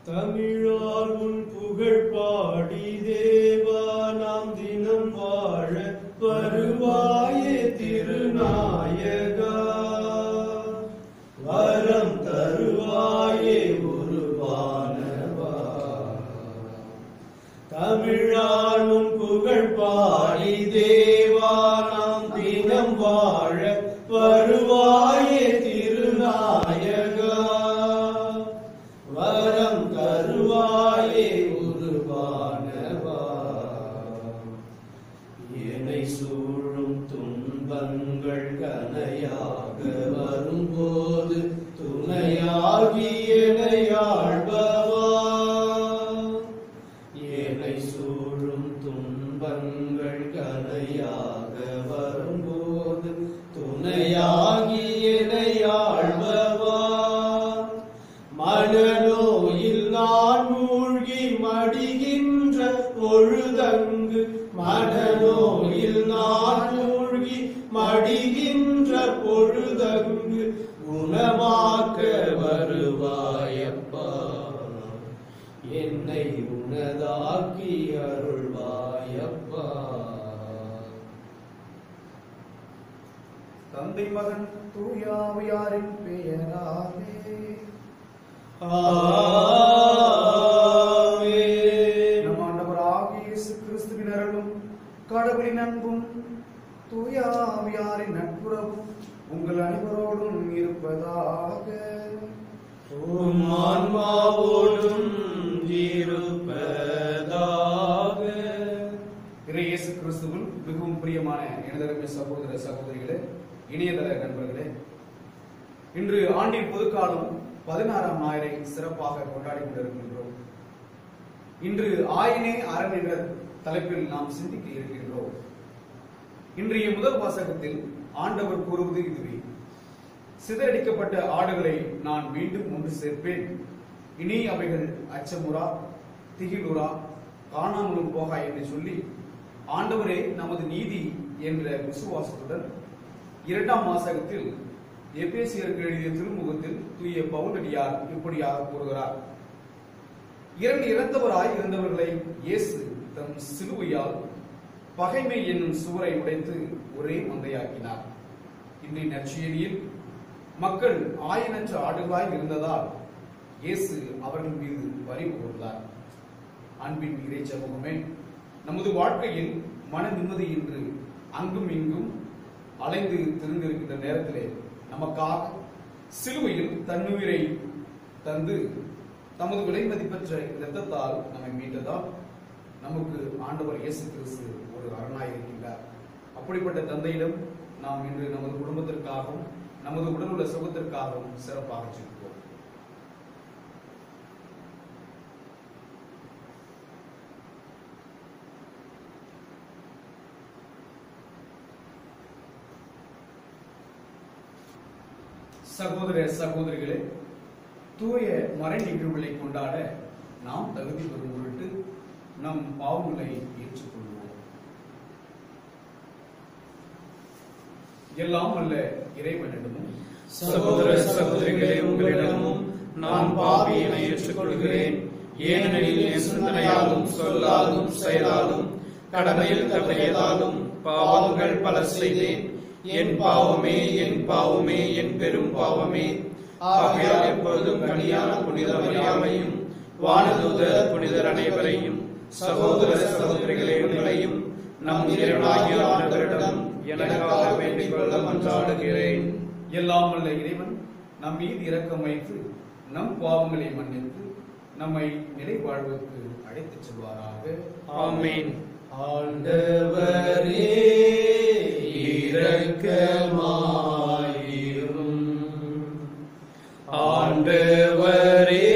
தமிழால் உன் புகழ் பாடி தேவா நாம் தினம் வாழ வருவாயே திருநாயகா வரம் தருவாயே உருவானவா தமிழால் உன் புகழ் பாடி தேவா நாம் தினம் வாழ வருவாயே திருநாயகா வரம் தருவாயே உருவானவா என்னை சூழும் துன்பங்கள் கனையாக வரும்போது துணையாகி எனையாழ்பவா என்னை சூழும் துன்பங்கள் கனையாக வரும்போது துணையாகி எனையாழ்பவா மனநோயில் நான் மூழ்கி மடிகின்ற பொழுதங்கு மனநோயில் நான் மூழ்கி மடிகின்ற பொழுதங்கு குணமாக்க வருவாயப்பா என்னை உனதாக்கி அருள்வாயப்பா தந்தை மகன் தூயாவியாரின் பெயராலே ஆமென். நம் ஆண்டவராகிய இயேசு கிறிஸ்துவின் அருளும் கடவுளின் அன்பும் தூயாவியாரின் நட்புறவும் உங்கள் அனைவரோடும் இருப்பதாக உம் ஆன்மாவோடும் இருப்பதாக இறை இயேசு கிறிஸ்துவில் மிகவும் பிரியமான எனதருமை சகோதர சகோதரிகளே இணையதள நண்பர்களே இன்று ஆண்டின் பொதுக்காலம் பதினாறாம் ஞாயிறை சிறப்பாக கொண்டாடி கொண்டிருக்கின்றோம் இன்று ஆயினே அரண் என்ற தலைப்பில் நாம் சிந்திக்க இருக்கின்றோம் இன்றைய முதல் வாசகத்தில் ஆண்டவர் கூறுவது இதுவே சிதறடிக்கப்பட்ட ஆடுகளை நான் மீண்டும் ஒன்று சேர்ப்பேன் இனி அவைகள் அச்சமுறா திகிலுறா காணாமலும் போகா என்று சொல்லி ஆண்டவரே நமது நீதி என்ற விசுவாசத்துடன் இரண்டாம் வாசகத்தில் எபேசியருக்கு எழுதிய திருமுகத்தில் தூய பவுலடியார் இப்படியாக கூறுகிறார் இரண்டு இறந்தவராய் இருந்தவர்களை இயேசு தம் சிலுவையால் பகைமை என்னும் சுவரை உடைத்து ஒரே மந்தையாக்கினார் இன்றைய நற்செய்தியில் மக்கள் ஆயனற்ற ஆடுகளாய் இருந்ததால் இயேசு அவர்கள் மீது வரி கூர்ந்தார் அன்பின் இறை சமூகமே நமது வாழ்க்கையில் மன நிம்மதியின்றி அங்கும் இங்கும் அலைந்து திரிந்திருக்கின்ற நேரத்திலே நமக்காக சிலுவையில் தன்னுயிரை தந்து தமது விலை மதிப்பற்ற இரத்தத்தால் நம்மை மீட்டதால் நமக்கு ஆண்டவர் இயேசு கிறிஸ்து ஒரு அரணாய் இருக்கின்றார் அப்படிப்பட்ட தந்தையிடம் நாம் இன்று நமது குடும்பத்திற்காகவும் நமது உடல் உள்ள சுகத்திற்காகவும் சிறப்பாக செல்வோம் சகோதர சகோதரிகளே தூய மறை நிகழ்வுகளை கொண்டாட நாம் தகுதி பெறும் பொருட்டு நம் பாவங்களை ஏற்றுக்கொள்வோம் எல்லாம் அல்ல இறைவனிடமும் சகோதர சகோதரிகளே உங்களிடமும் நான் பாவியினை ஏற்றுக்கொள்கிறேன் ஏனெனில் என் சிந்தனையாலும் சொல்லாலும் செயலாலும் கடமையில் தவறியதாலும் பாவங்கள் பல செய்தேன் என் பாவமே என் பாவமே என் பெரும் பாவமே ஆகையால் எப்பொழுதும் கனியான புனித மரியாதையும் வானதூதர் புனிதர் அனைவரையும் சகோதர சகோதரிகளே உங்களையும் நம் இறைவனாகிய ஆண்டவரிடம் எனக்காக வேண்டிக் கொள்ள மன்றாடுகிறேன் எல்லாம் அல்ல இறைவன் நம் மீது இரக்கம் வைத்து நம் பாவங்களை மன்னித்து நம்மை நிலை வாழ்வுக்கு அழைத்துச் செல்வாராக ஆமென் ஆண்டவரே இரக்கமாயிரும் ஆண்டவரே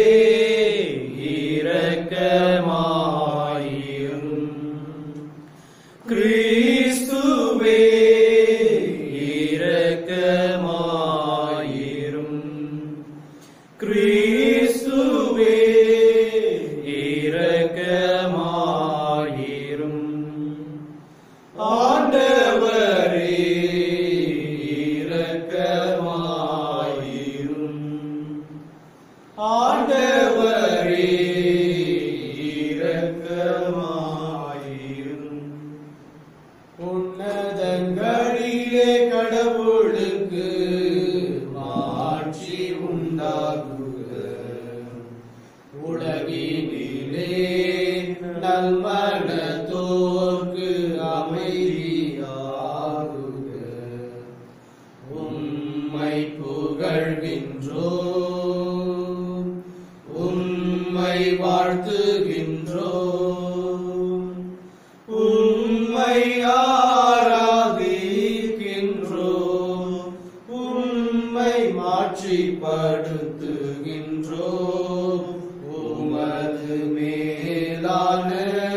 இரக்கமாயிரும் கிறிஸ்துவே இரக்கமாயிரும் கிறிஸ்துவே இரக்கமாயிரும் ஆண்டவரே இரக்கமாயிரும் இரக்கமாயிரும் உன்னதங்களிலே கடவுளுக்கு மாட்சி உண்டாகுக உலகினிலே நல்மனத்தோர்க்கு அமைதியாகுக உம்மை புகழ்கின்றோம் உம்மை வாழ்த்துகின்றோம் உம்மை ஆராதிக்கின்றோம் உம்மை மாட்சிப்படுத்துகின்றோம் உமது மேலான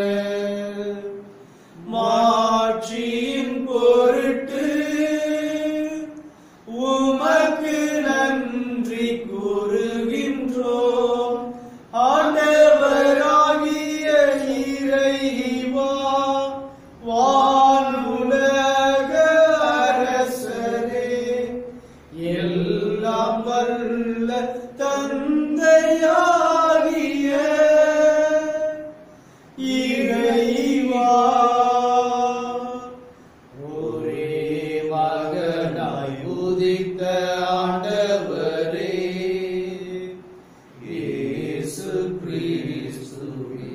மாட்சியின் பொருட்டு உமக்கு நன்றி கூறுகின்றோம் ஆண்டவராகிய இறைவா வானுலக அரசரே எல்லாம் வல்ல தந்தையாகிய இறைவா ஒரே மகனாய் உதித்த ஆண்டவரே இயேசு கிறிஸ்துவே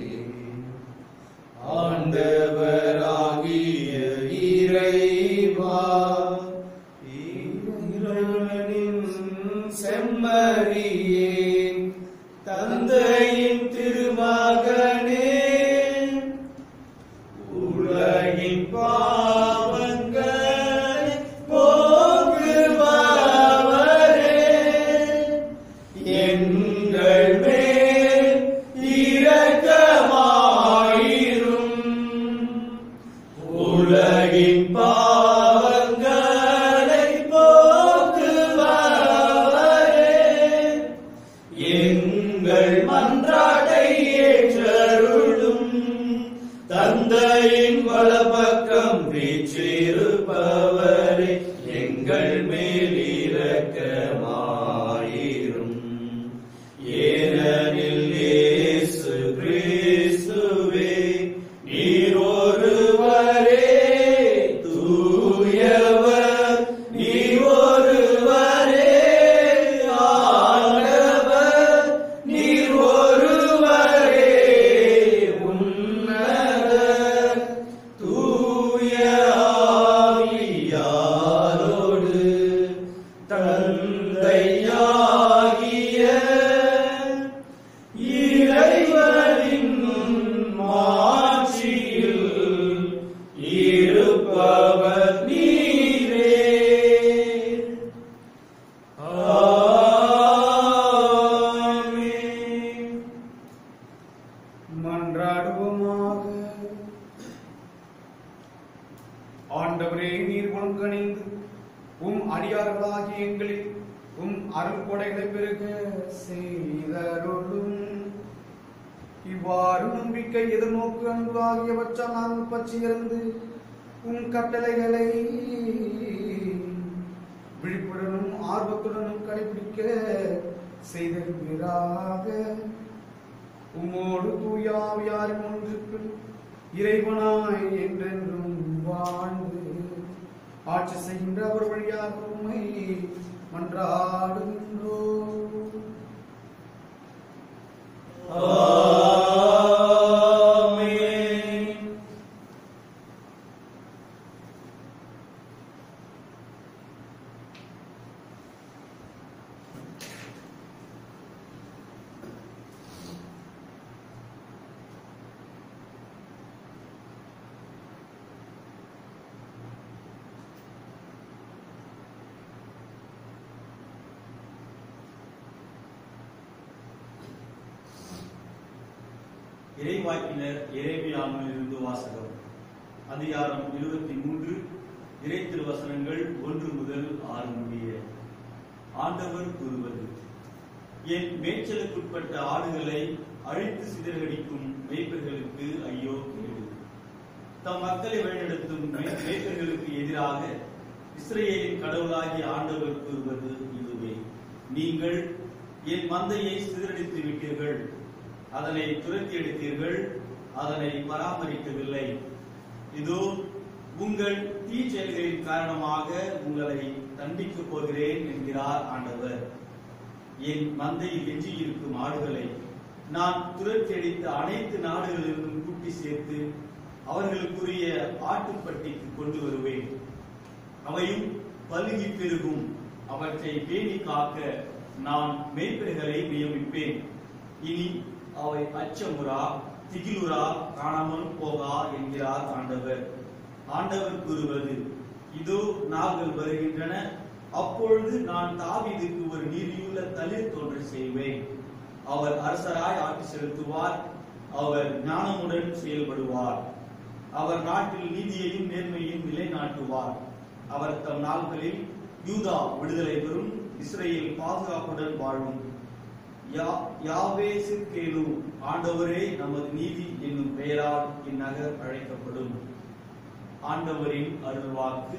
ஆண்டவராகிய இறைவா இறைவனின் செம்மறியே தந்தையின் திருமகனே உலகின் பாவங்களை போக்குபவரே எங்கள் மேல் இரக்கமாயிரும் உலகின் பாவங்களை போக்குபவரே எங்கள் மன்றாட்டை ஏற்றருளும் தந்தையின் வலப்பக்கம் வீற்றிருப்பவரே எங்கள் மேல் இரக்கமாயிரும் ஏனெனில் இயேசு கிறிஸ்துவே நீர் ஒருவரே தூயவர் நீர் ஒருவரே ஆண்டவர் நீர் ஒருவரே உன்னதர் தூய ஆவியாரோடு தந்தையாகிய இறைவனின் மாட்சியில் இருப்பவர் நீரே ஆமென். மன்றாடுவோமாக ஆண்டவரே நீர் ஒழுங்கணிந்து உம் அடியார்களாகிய எங்களில் உம் அருள் கொடைகளை பெருக செய்தருளும் இவ்வாறு நம்பிக்கை எதிர்நோக்கு அன்பு ஆகியவற்றால் நாங்கள் பற்றியிருந்து உம் கட்டளைகளை விழிப்புடனும் ஆர்வத்துடனும் கடைபிடிக்க செய்திருக்கிறாக உம்மோடு தூயாவியாரின் ஒன்றுக்கு இறைவனாய் என்றென்றும் வாழ்ந்து ஆட்சி செய்கின்ற அவர் வழியாக உம்மை மன்றாடுகின்றோம் ஆமென். இறைவாக்கினர் இறைமையாமிலிருந்து வாசகம் அதிகாரம் இருபத்தி மூன்று இறை திருவசனங்கள் ஒன்று முதல் ஆறு முடிய ஆண்டவர் கூறுவது என் மேய்ச்சலுக்குட்பட்ட ஆடுகளை அழித்து சிதறடிக்கும் மேய்ப்பர்களுக்கு ஐயோ கேடு தம் மக்களை வழிநடத்தும் மே- மேய்ப்பர்களுக்கு எதிராக இஸ்ரேலின் கடவுளாகிய ஆண்டவர் கூறுவது இதுவே நீங்கள் என் மந்தையை சிதறடித்து விட்டீர்கள் அதனை துரத்தி எடுத்தீர்கள் அதனை பராமரிக்கவில்லை இதோ உங்கள் தீச்செயல்களின் காரணமாக உங்களை தண்டிக்கப் போகிறேன் என்கிறார் ஆண்டவர் என் மந்தையில் எஞ்சியிருக்கும் ஆடுகளை நான் துரத்தி அடித்த அனைத்து நாடுகளிலிருந்தும் கூட்டி சேர்த்து அவர்களுக்குரிய ஆட்டுப்பட்டிக்கு கொண்டு வருவேன் அவையும் பல்கி பெருகும் அவற்றை பேணி காக்க நான் மேய்ப்பர்களை நியமிப்பேன் இனி அவை அச்சமுறா திகிலுரா காணாமல் போகா என்கிறார் ஆண்டவர் ஆண்டவர் கூறுவது இதோ நாங்கள் வருகின்றன அப்பொழுது நான் தாவீதுக்கு ஒரு நீதியுள்ள தளிர் தோன்ற செய்வேன் அவர் அரசராய் ஆட்சி செலுத்துவார் அவர் ஞானமுடன் செயல்படுவார் அவர் நாட்டில் நீதியையும் நேர்மையையும் நிலைநாட்டுவார் அவர் தம் நாள்களில் யூதா விடுதலை பெறும் இஸ்ரேல் பாதுகாப்புடன் வாழும் யா- யாவே சிற்கேலு ஆண்டவரே நமது நீதி என்னும் பெயரால் இந்நகர் அழைக்கப்படும் ஆண்டவரின் அருள்வாக்கு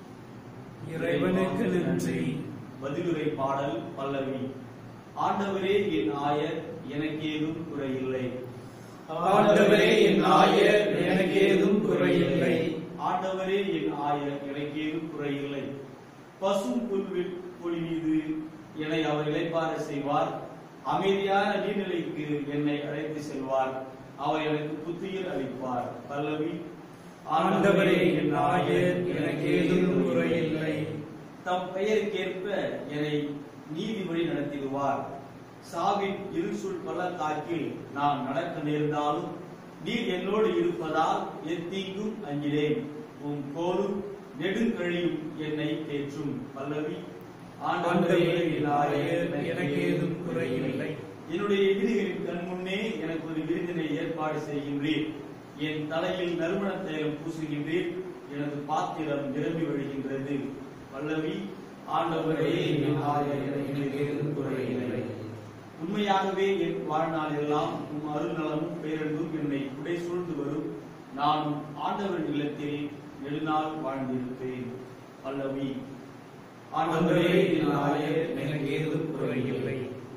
இறைவனுக்கு நன்றி பதிலுரை பாடல் பல்லவி ஆண்டவரே என் ஆயர் எனக்கு ஏதும் குறையில்லை ஆண்டவரே என் ஆயர் எனக்கு ஏதும் குறையில்லை ஆண்டவரே என் ஆயர் எனக்கு ஏதும் குறையில்லை பசும் புல்வில் புலி மீது என்னை அவர் இளைப்பாற செய்வார் அமைதியான நீர்நிலைக்கு என்னை அழைத்து செல்வார் அவர் எனக்கு புத்துயிர் அளிப்பார் பல்லவி ஆண்டவரே என் ஆயர் எனக்கு ஏதும் குறையில்லை தம் பெயருக்கேற்ப என்னை நீதிபடி நடத்திடுவார் சாவின் இருசுள் பள்ளத்தாக்கில் நான் நடக்க நேர்ந்தாலும் நீர் என்னோடு இருப்பதால் எத்தீங்கும் அஞ்சினேன் உம் கோலும் நெடுங்கழியும் என்னை தேற்றும் பல்லவி ஆண்டவரே என் ஆயர் எனக்கு ஏதும் குறையில்லை என்னுடைய எதிரிகளின் கண் முன்னே எனக்கு ஒரு விருந்தினை ஏற்பாடு செய்கின்றீர் என் தலையில் நறுமண தைலம் பூசுகின்றீர் எனது பாத்திரம் நிரம்பி வழிகின்றது பல்லவி ஆண்டவரே என் ஆயர் எனக்கு ஏதும் குறையில்லை உண்மையாகவே என் வாழ்நாள் எல்லாம் உம் அருள் நலமும் பேரன்பும் என்னை குடை சூழ்ந்து வரும் நானும் ஆண்டவர் இல்லத்தில் நெடுநாள் வாழ்ந்திருப்பேன் பல்லவி ஆண்டவரே என் ஆயர் எனக்கு ஏதும் குறையில்லை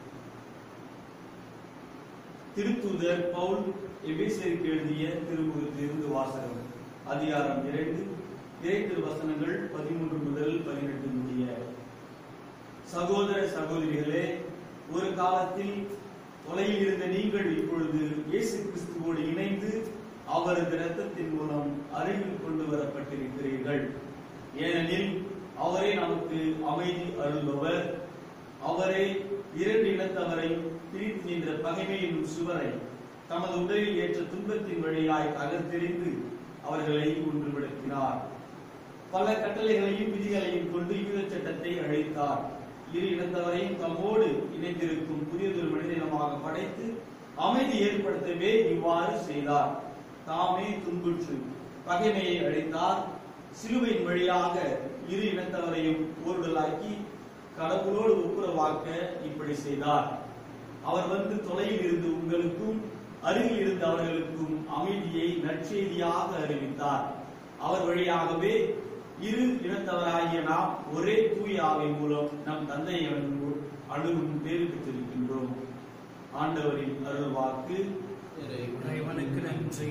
திருத்தூதர் பவுல் எபேசியருக்கு எழுதிய திருமுகத்திலிருந்து வாசகம் அதிகாரம் இரண்டு இறைத்திரு வசனங்கள் பதிமூன்று முதல் பதினெட்டு முடிய சகோதர சகோதரிகளே ஒரு காலத்தில் தொலையில் இருந்த நீங்கள் இப்பொழுது இயேசு கிறிஸ்துவோடு இணைந்து அவரது இரத்தத்தின் மூலம் அருகில் கொண்டு வரப்பட்டிருக்கிறீர்கள் ஏனெனில் அவரே நமக்கு அமைதி அருள்பவர் அவரே இரண்டு இனத்தவரை பிரித்து நின்ற பகைமை என்னும் சுவரை தமது உடலில் ஏற்ற துன்பத்தின் வழியாய் தகர்த்தெறிந்து அவர்களை ஒன்றுபடுத்தினார் பல கட்டளைகளையும் விதிகளையும் கொண்டு யூத சட்டத்தை அழித்தார் இரு இனத்தவரையும் தம்மோடு இணைந்திருக்கும் புதியதொரு மனிதனமாக படைத்து அமைதி ஏற்படுத்தவே இவ்வாறு செய்தார் தாமே துன்புற்று பகைமையை அழித்தார் சிலுவையின் வழியாக இரு இனத்தவரையும் ஓருடலாக்கி கடவுளோடு ஒப்புரவாக்க இப்படி செய்தார் அவர் வந்து தொலைவில் இருந்து உங்களுக்கும் அருகில் இருந்த அவர்களுக்கும் அமைதியை நற்செய்தியாக அறிவித்தார் அவர் வழியாகவே இரு இனத்தவராகிய நாம் ஒரே தூய ஆவை மூலம் நம் தந்தையை அணுகு- அணுகும் பேறு பெற்றிருக்கின்றோம் ஆண்டவரின் அருள் வாக்கு இறைவனுக்கு நன்றி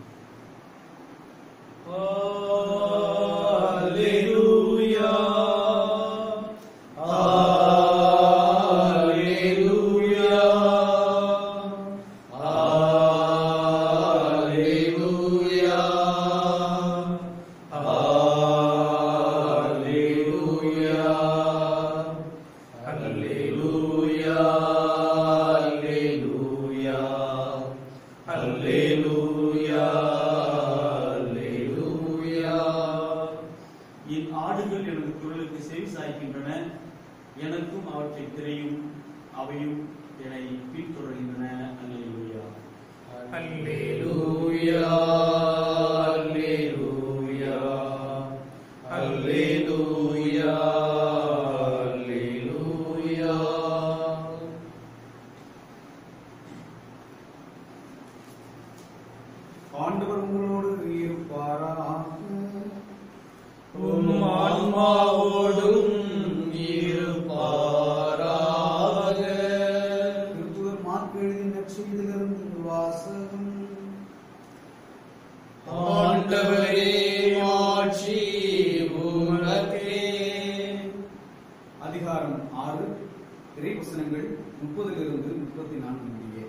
Alleluia. Alleluia. Alleluia. Alleluia. Alleluia. Alleluia. Alleluia. Alleluia. என் ஆடுகள் எனது குரலுக்கு செவி சாய்க்கின்றன எனக்கும் அவற்றை தெரியும் அவையும் என்னை பின்தொடர்கின்றன அல்லேலூயா அல்லேலூயா Alleluia. Alleluia. Alleluia. ஆண்டவர் உங்களோடு இருப்பாராக உம் ஆன்மாவோடும் இருப்பாராக. திருத்துதர் மார்க் எழுதிய நற்செய்திலிருந்து வாசகம் ஆண்டவரே மாட்சி உமக்கே அதிகாரம் ஆறு இறைவசனங்கள் முப்பதிலிருந்து முப்பத்தி நான்கு முடிய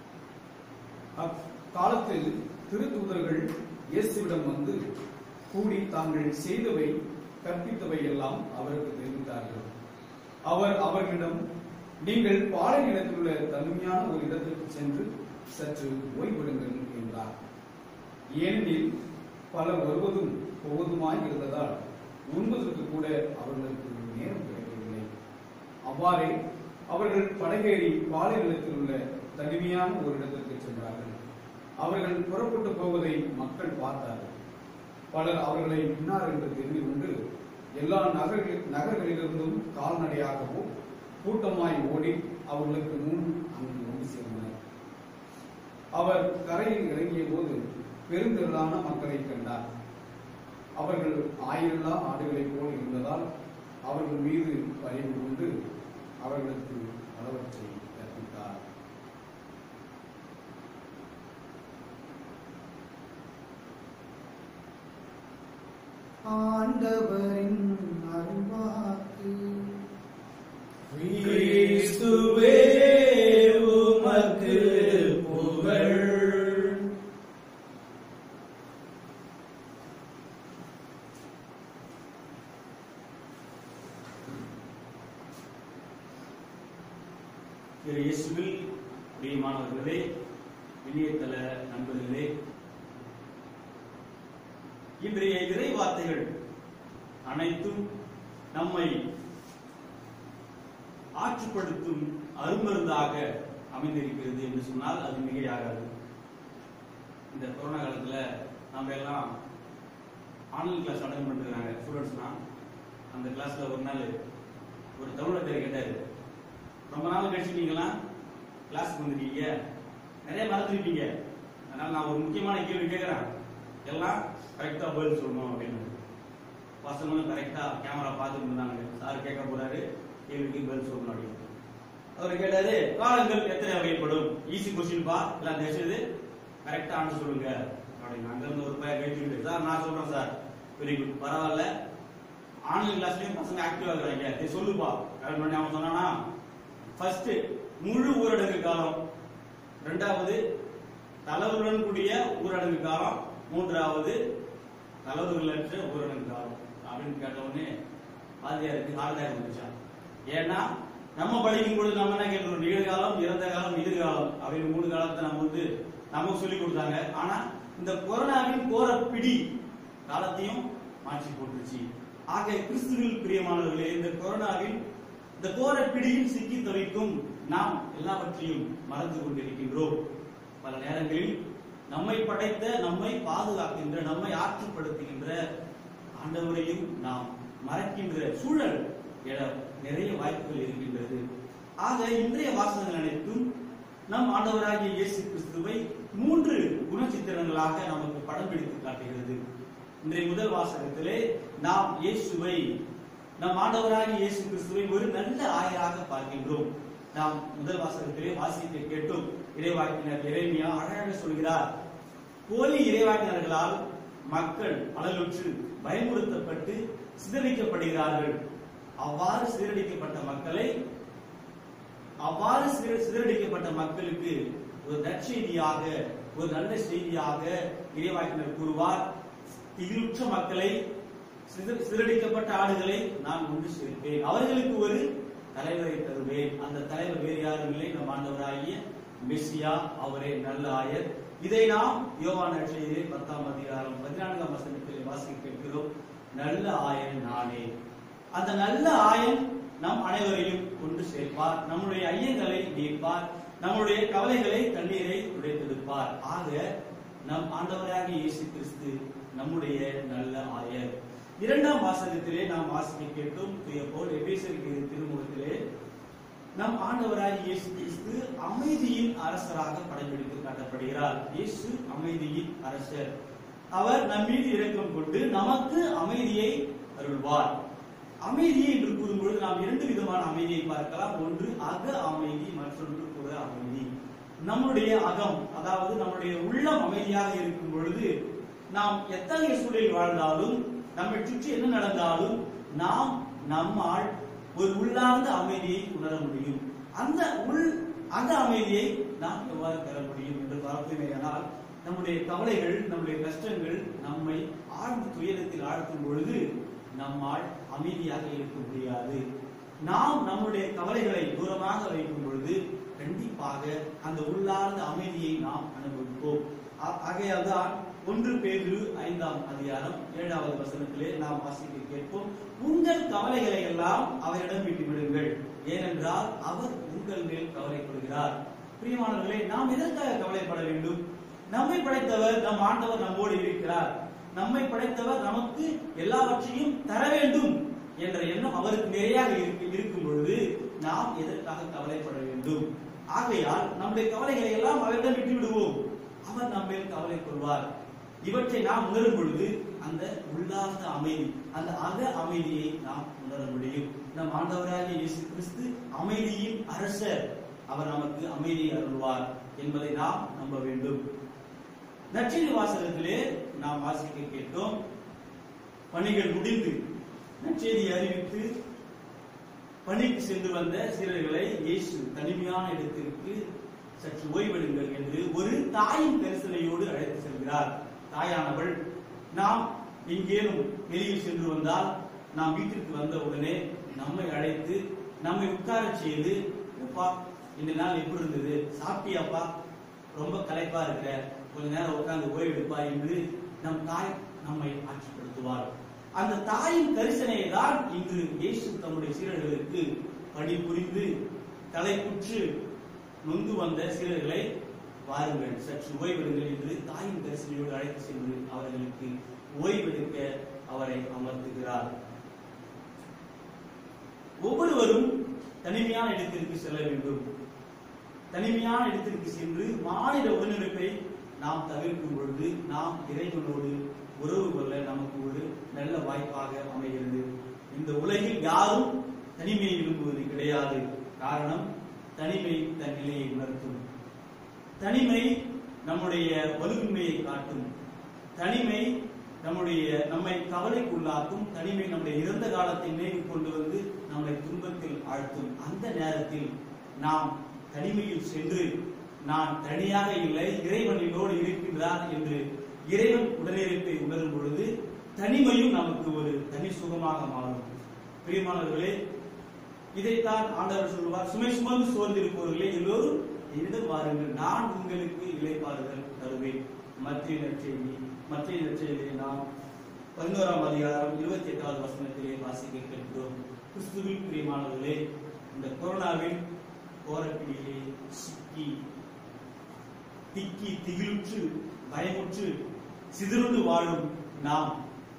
அக்காலத்தில் திருத்தூதர்கள் இயேசுவிடம் வந்து கூடி தாங்கள் செய்தவை கற்பித்தவை எல்லாம் அவருக்கு தெரிவித்தார்கள் அவர் அவர்களிடம் நீங்கள் பாலை நிலத்திலுள்ள தனிமையான ஒரு இடத்திற்கு சென்று சற்று ஓய்வெடுங்கள் என்றார் ஏனெனில் பலர் வருவதும் போவதுமாய் இருந்ததால் உண்பதற்கு கூட அவர்களுக்கு நேரம் கிடைக்கவில்லை அவ்வாறே அவர்கள் படகேறி பாலை நிலத்தில் உள்ள தனிமையான ஒரு இடத்திற்கு சென்றார்கள் அவர்கள் புறப்பட்டு போவதை மக்கள் பார்த்தார்கள் பலர் அவர்களை பின்னார் என்று தெரிந்து கொண்டு எல்லா நகர்கள் நகர்களிலிருந்தும் கால்நடையாகவோ கூட்டமாய் ஓடி அவர்களுக்கு முன் அங்கு வந்து சேர்ந்தனர் அவர் கரையில் இறங்கிய போது பெருந்திரளான மக்களை கண்டார் அவர்கள் ஆயிரல்லா ஆடுகளைப் போல் இருந்ததால் அவர்கள் மீது பரிவு கொண்டு அவர்களுக்கு பலவற்றை கற்பித்தார் ஆண்டவரின் அருள்வாக்கு கிறிஸ்துவே உமக்கு புகழ் திரு இயேசுவில் பிரியமானவர்களே இணையதள நண்பர்களே இன்றைய இறை வார்த்தைகள் அனைத்தும் நம்மை ஆற்றுப்படுத்தும் அருமருந்தாக அமைந்திருக்கிறது என்று சொன்னால் அது மிகையாகாது இந்த கொரோனா காலத்துல நம்ம எல்லாம் ஆன்லைன் கிளாஸ் அட்டன் பண்ணிருக்காங்க ஸ்டூடெண்ட்ஸ்லாம் அந்த கிளாஸ்ல ஒரு நாள் ஒரு தமிழர் கேட்டாரு ரொம்ப நாள் கழிச்சு நீங்களாம் கிளாஸ்க்கு வந்திருக்கீங்க நிறைய மறந்துருப்பீங்க அதனால நான் ஒரு முக்கியமான கேள்வி கேட்கறேன் எல்லாம் கரெக்டா பதில் சொல்லணும் அப்படின்னு பசங்களும் கரெக்டா கேமரா பார்த்துட்டு இருந்தாங்க சார் கேட்க போறாரு கேள்விக்கு பதில் சொல்லணும் அப்படின்னு அவர் கேட்டாரு காலங்கள் எத்தனை வகைப்படும் ஈஸி கொஸ்டின் பா எல்லாம் தெரிஞ்சது கரெக்டா ஆன்சர் சொல்லுங்க அப்படின்னு அங்க இருந்து ஒரு பையன் கேட்டு சார் நான் சொல்றேன் சார் வெரி குட் பரவாயில்ல ஆன்லைன் கிளாஸ்லயும் பசங்க ஆக்டிவா இருக்காங்க சரி சொல்லுப்பா கரெக்ட் பண்ணி அவன் சொன்னானா ஃபர்ஸ்ட் முழு ஊரடங்கு காலம் ரெண்டாவது தளர்வுடன் கூடிய ஊரடங்கு காலம் மூன்றாவது தளர்வுகளற்ற ஊரடங்கு காலம் அப்படின்னு கேட்ட உடனே வாத்தியாருக்கு ஹார்டாக வந்துச்சான் ஏன்னா நம்ம படிக்கும் பொழுது நம்ம என்ன கேட்கிறோம் நிகழ்காலம் இறந்த காலம் எதிர்காலம் அப்படின்னு மூணு காலத்தை நம்ம வந்து நமக்கு சொல்லி கொடுத்தாங்க ஆனா இந்த கொரோனாவின் கோர பிடி காலத்தையும் மாற்றி போட்டுருச்சு ஆக கிறிஸ்துவில் பிரியமானவர்களே இந்த கொரோனாவின் இந்த கோர பிடியில் சிக்கி தவிக்கும் நாம் எல்லாவற்றையும் மறந்து கொண்டிருக்கின்றோம் பல நேரங்களில் நம்மை படைத்த நம்மை பாதுகாக்கின்ற நம்மை ஆற்றுப்படுத்துகின்ற ஆண்டவரையும் நாம் மறக்கின்ற சூழல் எழ நிறைய வாய்ப்புகள் இருக்கின்றது ஆக இன்றைய வாசகங்கள் அனைத்தும் நம் ஆண்டவராகிய இயேசு கிறிஸ்துவை மூன்று குணச்சித்திரங்களாக நமக்கு படம் பிடித்து காட்டுகிறது இன்றைய முதல் வாசகத்திலே நாம் இயேசுவை நம் ஆண்டவராகிய இயேசு கிறிஸ்துவை ஒரு நல்ல ஆயராக பார்க்கின்றோம் நாம் முதல் வாசகத்திலே வாசிக்க கேட்டோம் இறைவாக்கினர் இறைமையா அழகாக சொல்கிறார் போலி இறைவாக்கினர்களால் மக்கள் அழலுற்று பயமுறுத்தப்பட்டு சிதறிக்கப்படுகிறார்கள் அவ்வாறு சிதறடிக்கப்பட்ட மக்களை அவ்வாறு சிதற- சிதறடிக்கப்பட்ட மக்களுக்கு ஒரு நற்செய்தியாக ஒரு நல்ல செய்தியாக இறைவாக்கினர் கூறுவார் திகிலுற்ற மக்களை சிதற- சிதறடிக்கப்பட்ட ஆடுகளை நான் கொண்டு சேர்ப்பேன் அவர்களுக்கு ஒரு தலைவரை தருவேன் அந்த தலைவர் வேறு யாரும் இல்லை நம் ஆண்டவராகிய மெஸ்ஸியா அவரே நல்ல ஆயர் இதை நாம் யோவான் நற்செய்தியிலே பத்தாம் அதிகாரம் பதினான்காம் வசனத்திலே வாசிக்க கேட்கிறோம் நல்ல ஆயன் நானே அந்த நல்ல ஆயன் நம் அனைவரையும் கொண்டு சேர்ப்பார் நம்முடைய ஐயங்களை நீப்பார் நம்முடைய கவலைகளை கண்ணீரை துடைத்தெடுப்பார் ஆக நம் ஆண்டவராகிய இயேசு கிறிஸ்து நம்முடைய நல்ல ஆயர் இரண்டாம் வாசகத்திலே நாம் வாசிக்க கேட்டோம் தூய போல் எபேசருக்கு திருமுகத்திலே நம் ஆண்டவராகிய இயேசு கிறிஸ்து அமைதியின் அரசராக படம்பிடித்து காட்டப்படுகிறார் இயேசு அமைதியின் அரசர் அவர் நம் மீது இரக்கம் கொண்டு நமக்கு அமைதியை அருள்வார் அமைதி என்று கூறும்பொழுது நாம் இரண்டு விதமான அமைதியை பார்க்கலாம் ஒன்று அக அமைதி மற்றொன்று புற அமைதி நம்முடைய அகம் அதாவது நம்முடைய உள்ளம் அமைதியாக இருக்கும் பொழுது நாம் எத்தகைய சூழலில் வாழ்ந்தாலும் நம்மை சுற்றி என்ன நடந்தாலும் நாம் நம்மால் ஒரு உள்ளார்ந்த அமைதியை உணர முடியும் அந்த உள் அந்த அமைதியை நாம் எவ்வாறு பெற முடியும் என்று பார்ப்போமேயானால் நம்முடைய கவலைகள் நம்முடைய கஷ்டங்கள் நம்மை ஆழ்ந்த துயரத்தில் ஆழ்த்தும் பொழுது நம்மால் அமைதியாக இருக்க முடியாது நாம் நம்முடைய கவலைகளை தூரமாக வைக்கும் பொழுது கண்டிப்பாக அந்த உள்ளார்ந்த அமைதியை நாம் அனுபவிப்போம் ஆ- ஆகையால்தான் ஒன்று பேதுரு ஐந்தாம் அதிகாரம் ஏழாவது வசனத்திலே நாம் வாசிக்க கேட்போம் உங்கள் கவலைகளை எல்லாம் அவரிடம் விட்டு விடுங்கள் ஏனென்றால் அவர் உங்கள் மேல் கவலைப்படுகிறார் பிரியமானவர்களே நாம் எதற்காக கவலைப்பட வேண்டும் நம்மை படைத்தவர் நம் ஆண்டவர் நம்மோடு இருக்கிறார் நம்மை படைத்தவர் நமக்கு எல்லாவற்றையும் தர வேண்டும் என்ற எண்ணம் அவருக்கு நிறையாக இருக்கு- இருக்கும் பொழுது நாம் எதற்காக கவலைப்பட வேண்டும் ஆகையால் நம்முடைய கவலைகளை எல்லாம் அவரிடம் விட்டு விடுவோம் அவர் நம்மேல் கவலை கொள்வார் இவற்றை நாம் உணரும் பொழுது அந்த உள்ளார்ந்த அமைதி அந்த அக அமைதியை நாம் உணர முடியும் நம் ஆண்டவராகிய இயேசு கிறிஸ்து அமைதியின் அரசர் அவர் நமக்கு அமைதியை அருள்வார் என்பதை நாம் நம்ப வேண்டும் நச்சினி வாசகத்திலே நாம் வாசிக்க கேட்டோம் பணிகள் முடிந்து நற்செய்தி அறிவித்து பணிக்கு சென்று வந்த சீரர்களை இயேசு தனிமையான இடத்திற்கு சற்று ஓய்வெடுங்கள் என்று ஒரு தாயின் கரிசனையோடு அழைத்து செல்கிறார் தாயானவள் நாம் எங்கேனும் வெளியில் சென்று வந்தால் நாம் வீட்டிற்கு வந்த உடனே நம்மை அழைத்து நம்மை உட்காரச் செய்து அப்பா இந்த நாள் எப்படி இருந்தது சாப்பிட்டியாப்பா ரொம்ப களைப்பா இருக்க கொஞ்ச நேரம் உட்கார்ந்து ஓய்வெடுப்பா என்று நம் தாய் நம்மை ஆட்சிப்படுத்துவார் அந்த தாயின் கரிசனையை தான் இன்று இயேசு தம்முடைய சீரர்களுக்கு பணிபுரிந்து தலைப்புற்று நொந்து வந்த சீரர்களை வாருங்கள் சற்று ஓய்வெடுங்கள் என்று தாயின் கரிசனையோடு அழைத்து சென்று அவர்களுக்கு ஓய்வெடுக்க அவரை அமர்த்துகிறார் ஒவ்வொருவரும் தனிமையான இடத்திற்கு செல்ல வேண்டும் தனிமையான இடத்திற்கு சென்று மாநில உடனிருப்பை நாம் தவிர்க்கும் பொழுது நாம் இறைவனோடு உறவு கொள்ள நமக்கு ஒரு நல்ல வாய்ப்பாக அமைகிறது இந்த உலகில் யாரும் தனிமையை விரும்புவது கிடையாது காரணம் தனிமை தன் நிலையை உணர்த்தும் தனிமை நம்முடைய வலுவின்மையை காட்டும் தனிமை நம்முடைய நம்மை கவலைக்குள்ளாக்கும் தனிமை நம்முடைய இறந்த காலத்தை நினைவு கொண்டு வந்து நம்மை துன்பத்தில் ஆழ்த்தும் அந்த நேரத்தில் நாம் தனிமையில் சென்று நான் தனியாக இல்லை இறைவன் என்னோடு இருக்கின்றார் என்று இறைவன் உடனிருப்பை உணரும் பொழுது தனிமையும் நமக்கு ஒரு தனி சுகமாக மாறும் பிரியமானவர்களே இதைத்தான் ஆண்டவர் சொல்லுவார் சுமை சுமந்து சோர்ந்திருப்பவர்களே எல்லோரும் என்னிடம் வாருங்கள் நான் உங்களுக்கு இளைப்பாறுதல் தருவேன் மத்திய நற்செய்தி மத்திய நற்செய்தியை நாம் பதினோராம் அதிகாரம் இருபத்தி எட்டாவது வசனத்திலே வாசிக்க கேட்கிறோம் கிறிஸ்துவில் பிரியமானவர்களே இந்த கொரோனாவின் கோரப்பிடியிலே சிக்கி திக்கி திகிலுற்று பயமுற்று சிதறுண்டு வாழும் நாம்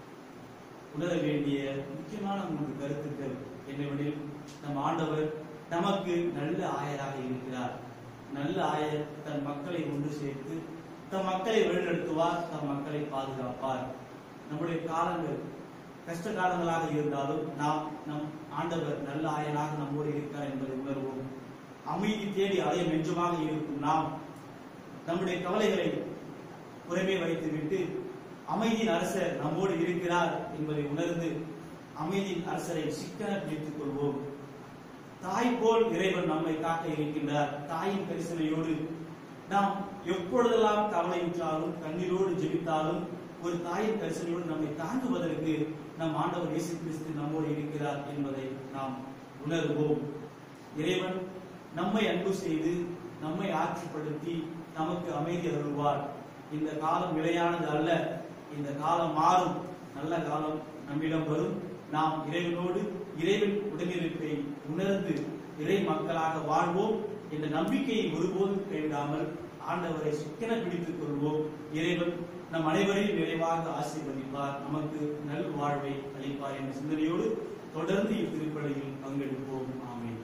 உணர வேண்டிய முக்கியமான மூன்று கருத்துக்கள் என்னவெனில் நம் ஆண்டவர் நமக்கு நல்ல ஆயராக இருக்கிறார் நல்ல ஆயர் தன் மக்களை ஒன்று சேர்த்து தம் மக்களை வழிநடத்துவார் தம் மக்களை பாதுகாப்பார் நம்முடைய காலங்கள் கஷ்ட காலங்களாக இருந்தாலும் நாம் நம் ஆண்டவர் நல்ல ஆயராக நம்மோடு இருக்கிறார் என்பதை உணர்வோம் அமைதி தேடி அலையும் நெஞ்சமாக இருக்கும் நாம் நம்முடைய கவலைகளை புறமே வைத்துவிட்டு அமைதியின் அரசர் நம்மோடு இருக்கிறார் என்பதை உணர்ந்து அமைதியின் அரசரை சிக்கன பிடித்துக் கொள்வோம் தாய் போல் இறைவன் நம்மை காக்க இருக்கின்றார் தாயின் கரிசனையோடு நாம் எப்பொழுதெல்லாம் கவலையுற்றாலும் கண்ணீரோடு ஜெபித்தாலும் ஒரு தாயின் கரிசனையோடு நம்மை தாங்குவதற்கு நம் ஆண்டவர் இயேசு கிறிஸ்து நம்மோடு இருக்கிறார் என்பதை நாம் உணர்வோம் இறைவன் நம்மை அன்பு செய்து நம்மை ஆட்சிப்படுத்தி நமக்கு அமைதி அருள்வார் இந்த காலம் நிலையானது அல்ல இந்த காலம் மாறும் நல்ல காலம் நம்மிடம் வரும் நாம் இறைவனோடு இறைவன் உடனிருப்பை உணர்ந்து இறை மக்களாக வாழ்வோம் என்ற நம்பிக்கையை ஒருபோதும் கைவிடாமல் ஆண்டவரை சிக்கன பிடித்துக் கொள்வோம் இறைவன் நம் அனைவரையும் நிறைவாக ஆசீர்வதிப்பார் நமக்கு நல் வாழ்வை அளிப்பார் என்ற சிந்தனையோடு தொடர்ந்து இத்திருப்பலியில் பங்கெடுப்போம் ஆமென்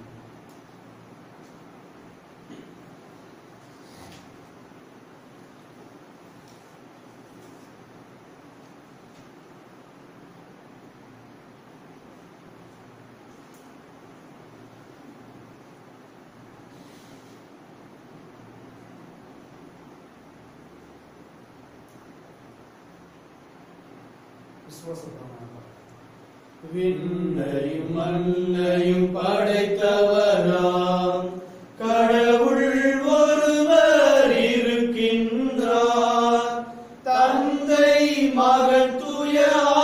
விசுவாசப்படுறாங்க விண்ணையும் மண்ணையும் படைத்தவராம் கடவுள் ஒருவர் இருக்கின்றார் தந்தை மகன் தூய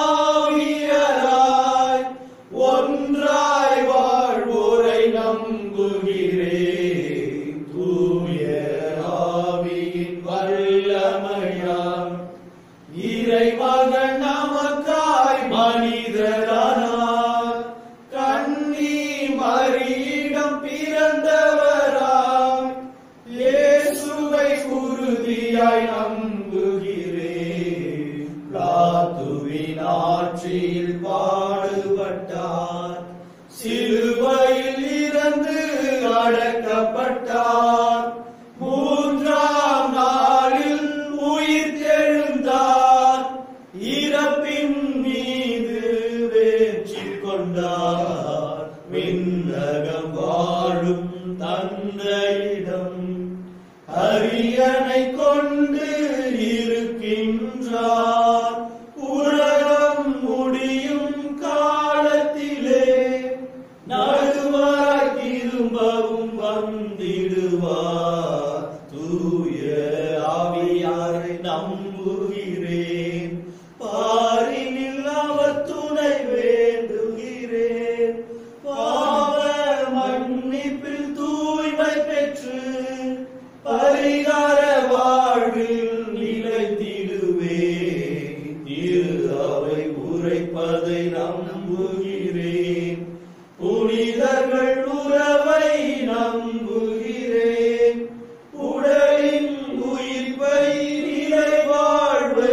ஆவியராய் ஒன்றாய் வாழ்வோரை நம்புகிறேன் தூய ஆவியின் வல்லமையாம் இறைமகன் நமக்காய் மனிதரானார் கண்ணி மரியிடம் பிறந்தவராய் இயேசுவை உறுதியாய் நம்புகிறேன் பிளாத்துவின் ஆட்சியில் பாடுபட்டார் சிலுவையில் இறந்து அடக்கப்பட்டார் மூன்றாம் நாளில் உயிர் தெழுந்தார் இறப்பின் மீது வெற்றி கொண்டார் விண்ணகம் வாழும் தந்தையிடம் அரியணை கொண்டு இருக்கின்றார் உலகம் முடியும் காலத்திலே நடுவாய் திரும்பவும் வந்திடுவார் தூய ஆவியாரை நம்புகிறேன் பாரினில் அவர் துணை வேண்டுகிறேன் பாவ மன்னிப்பில் தூய்மை பெற்று பரிகார வாழ்வில் நிலைத்திடுவே திரு அவை உரைப்பதை நம்புகிறேன் புனிதர்கள் உறவை நம்புகிறேன் உடலின் உயிர்ப்பை நிலை வாழ்வை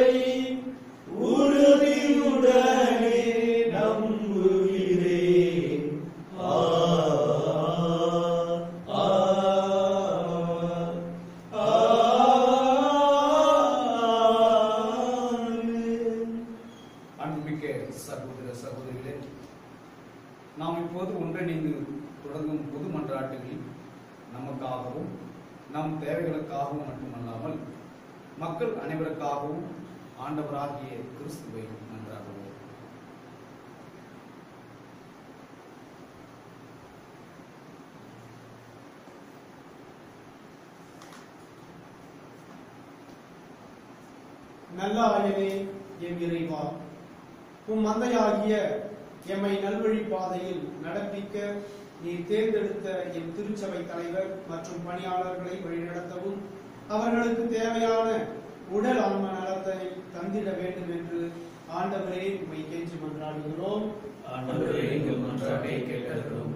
உறுதியுடனே நம்புகிறேன் ஆ ஆ ஆமென். அன்புமிக்க சகோதர சகோதரிகளே நாம் இப்போது ஒன்றிணைந்து தொடங்கும் பொது மன்றாட்டுகளில் நமக்காகவும் நம் தேவைகளுக்காகவும் மட்டுமல்லாமல் மக்கள் அனைவருக்காகவும் ஆண்டவராகிய கிறிஸ்துவை மன்றாடுவோம் நல்ல ஆயனே என் இறைவா உம் மந்தையாகிய எம்மை நல்வழி பாதையில் நடப்பிக்க நீர் தேர்ந்தெடுத்த என் திருச்சபை தலைவர் மற்றும் பணியாளர்களை வழிநடத்தவும் அவர்களுக்கு தேவையான உடல் ஆன்ம நலத்தை தந்திட வேண்டும் என்று ஆண்டவரே உம்மை கெஞ்சி மன்றாடுகிறோம் ஆண்டவரே எங்கள் மன்றாட்டை கேட்டருளும்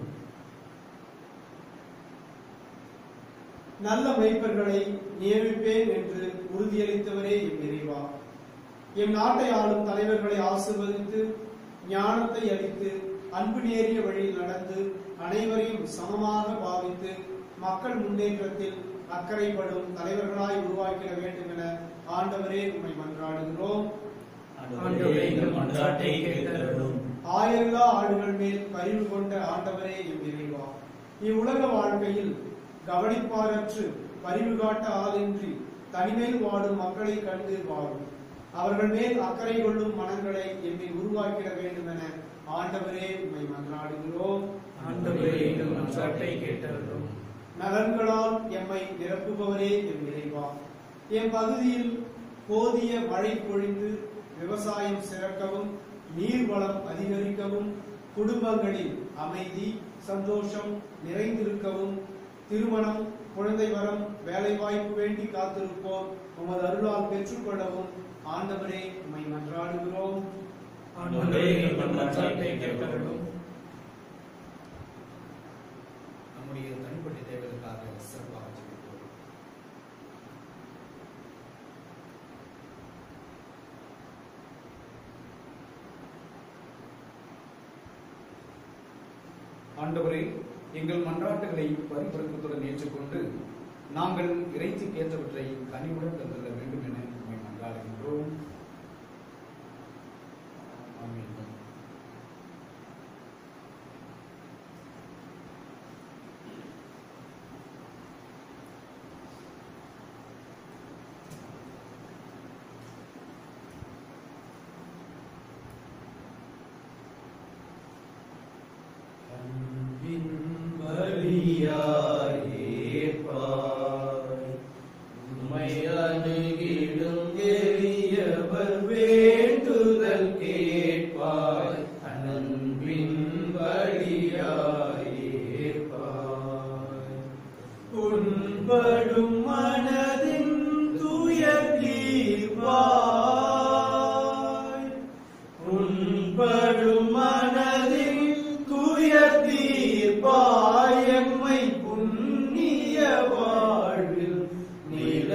நல்ல மெய்ப்பர்களை நியமிப்பேன் என்று உறுதியளித்தவரே எம் இறைவா எம் நாட்டை ஆளும் தலைவர்களை ஆசிர்வதித்து ஞானத்தை அளித்து அன்பு நேரிய வழியில் நடந்து அனைவரையும் சமமாக பாவித்து மக்கள் முன்னேற்றத்தில் அக்கறைப்படும் தலைவர்களாய் உருவாக்கிட வேண்டும் என ஆண்டவரே உம்மை மன்றாடுகிறோம் ஆண்டவரே எங்கள் மன்றாட்டை கேட்டருளும் ஆயிரலா ஆடுகள் மேல் பரிவு கொண்ட ஆண்டவரே எம் இறைவா இவ்வுலக வாழ்க்கையில் கவனிப்பாரற்று பரிவு காட்ட ஆளின்றி தனிமேல் வாடும் மக்களை கண்டு வாழும் அவர்கள் மேல் அக்கறை கொள்ளும் மனங்களை எம்மை உருவாக்கிட வேண்டும் என ஆண்டவரே உம்மை மன்றாடுகிறோம் ஆண்டவரே எங்கள் மன்றாட்டை கேட்டருளும் நலன்களால் எம்மை நிரப்புபவரே எம் இறைவா எம் பகுதியில் போதிய மழை பொழிந்து விவசாயம் சிறக்கவும் நீர்வளம் அதிகரிக்கவும் குடும்பங்களில் அமைதி சந்தோஷம் நிறைந்திருக்கவும் திருமணம் குழந்தை வரம் வேலை வாய்ப்பு வேண்டி காத்திருப்போர் உமது அருளால் பெற்றுக்கொள்ளவும் ஆண்டவரே உம்மை மன்றாடுகிறோம் ஆண்டவரே எங்கள் மன்றாட்டை கேட்டருளும் நம்முடைய தனிப்பட்ட தேவைகளுக்காக சிறப்பாக ஜெபிப்போம் ஆண்டவரே எங்கள் மன்றாட்டுகளை பரிபுறக்கத்துடன் ஏற்றுக்கொண்டு நாங்கள் இறைச்சிக்கு ஏற்றவற்றை கனிவுடன் தந்துள்ள வேண்டும் என உம்மை மன்றாடுகின்றோம் ஆமென்.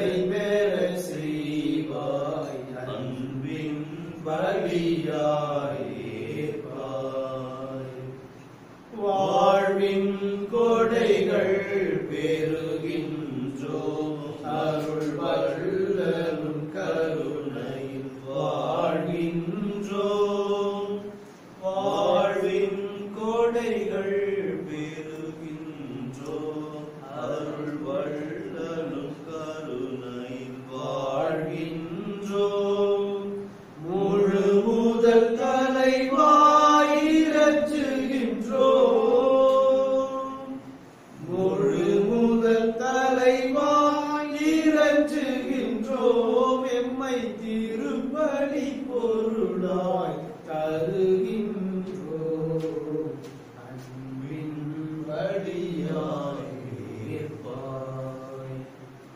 பெற செய்வாய் அன்பின் பலியாய் ஏற்பாய். வாழ்வின் கொடைகள் பெருகின்றோ அருள் வல்லலும் கருணையில் வாழ்கின்றோ வாழ்வின் கொடைகள் பெருகின்றோ அருள் வல்லலும் கருணையில் வாழ்கின்றோ முழு முதல் தலைவாயிரச்சுகின்றோ முழு முதல் தலைவாயிரச்சுகின்றோம் எம்மை திருப்பலி பொருளாய் தருகின்றோ அன்பின் வழியாய் ஏற்பாய்